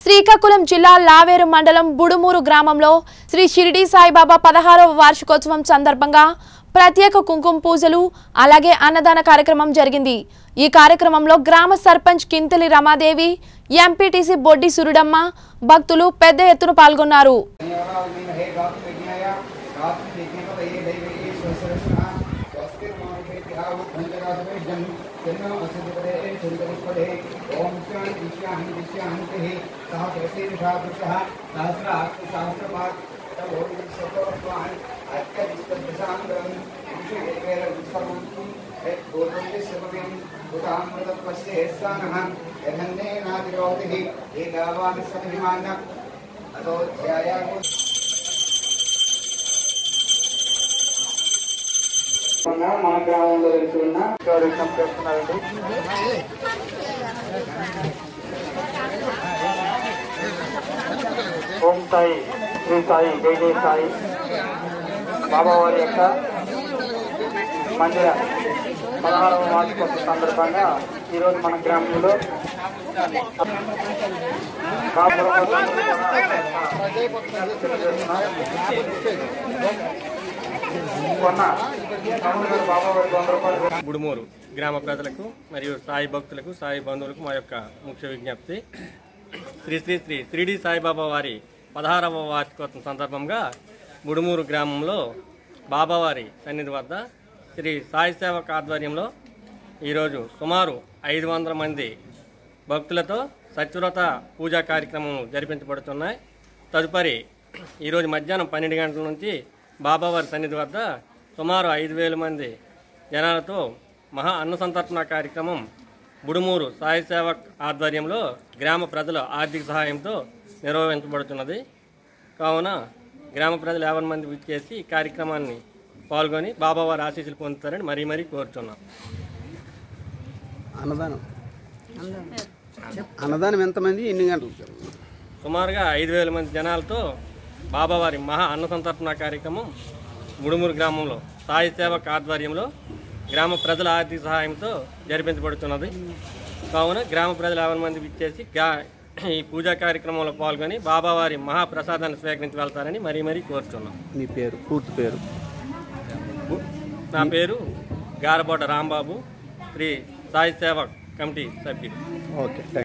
శ్రీకాకుళం జిల్లా లావేరు మండలం బుడుమూరు గ్రామంలో శ్రీ షిరిడి సాయిబాబా పదహారవ వార్షికోత్సవం సందర్భంగా ప్రత్యేక కుంకుమ పూజలు అలాగే అన్నదాన కార్యక్రమం జరిగింది ఈ కార్యక్రమంలో గ్రామ సర్పంచ్ కింతలి రమాదేవి ఎంపీటీసీ బొడ్డి సురుడమ్మ భక్తులు పెద్ద ఎత్తున పాల్గొన్నారు हे गातु विज्ञाय गातु विज्ञापदये दैवये स्वस्तिरस्मः स्वस्तिर्मानुषेभ्यः उत्पञ्चरासमेजं जन्म वसतिपदे चरितरिपदे ॐ शान्ति शान्ति शान्तिः सहस्रशीर्षा पुरुषः सहस्रास्ति सहस्रपात् तवोर्विसतोत्वान् अत्यधिकदशान्तरं विषयेवेरं सर्वं यत्पूर्वं विश्वपतिं उतामृतत्वस्य यस्सानः यथन्नेनातिरोधिः एतावान् समिमान् अतो ध्यायामो ఉన్న మన గ్రామంలో వెళ్తూ ఉన్న గౌరవం చేస్తున్నారండి ఓం సాయి శ్రీ సాయి జై జై సాయి బాబావారి యొక్క మందిర పదహారవ వార్షికోత్సవ సందర్భంగా ఈరోజు మన గ్రామంలో కొన్న బాబావారి వంద రూపాయలు గుడుమూరు గ్రామ ప్రజలకు మరియు సాయి భక్తులకు సాయి బంధువులకు మా యొక్క ముఖ్య విజ్ఞప్తి శ్రీ శ్రీ శ్రీ శ్రీడి సాయిబాబా వారి పదహారవ వార్షికోత్సవం సందర్భంగా గుడుమూరు గ్రామంలో బాబావారి సన్నిధి వద్ద శ్రీ సాయి సేవక ఆధ్వర్యంలో ఈరోజు సుమారు ఐదు వందల మంది భక్తులతో సత్యవ్రత పూజా కార్యక్రమం జరిపించబడుతున్నాయి తదుపరి ఈరోజు మధ్యాహ్నం పన్నెండు గంటల నుంచి బాబావారి సన్నిధి వద్ద సుమారు ఐదు వేల మంది జనాలతో మహా అన్న సంతర్పణ కార్యక్రమం బుడుమూరు సాయి సేవక్ ఆధ్వర్యంలో గ్రామ ప్రజల ఆర్థిక సహాయంతో నిర్వహించబడుతున్నది కావున గ్రామ ప్రజలు యాభై మంది విచ్చేసి ఈ కార్యక్రమాన్ని పాల్గొని బాబావారి ఆశీస్సులు పొందుతారని మరీ మరీ కోరుతున్నాం అన్నదానం అన్నదానం ఎంతమంది ఎన్ని గంటలకు సుమారుగా ఐదు వేల మంది జనాలతో బాబావారి మహా అన్న సంతర్పణ కార్యక్రమం ముడుమూరు గ్రామంలో సాయి సేవక్ ఆధ్వర్యంలో గ్రామ ప్రజల ఆర్థిక సహాయంతో జరిపించబడుతున్నది కావున గ్రామ ప్రజలు యాభై మంది ఇచ్చేసి గా ఈ పూజా కార్యక్రమంలో పాల్గొని బాబావారి మహాప్రసాదాన్ని స్వీకరించి వెళ్తారని మరీ మరీ కోరుతున్నాం మీ పేరు పూర్తి పేరు నా పేరు గారబోట రాంబాబు శ్రీ సాయి సేవక్ కమిటీ సభ్యుడు ఓకే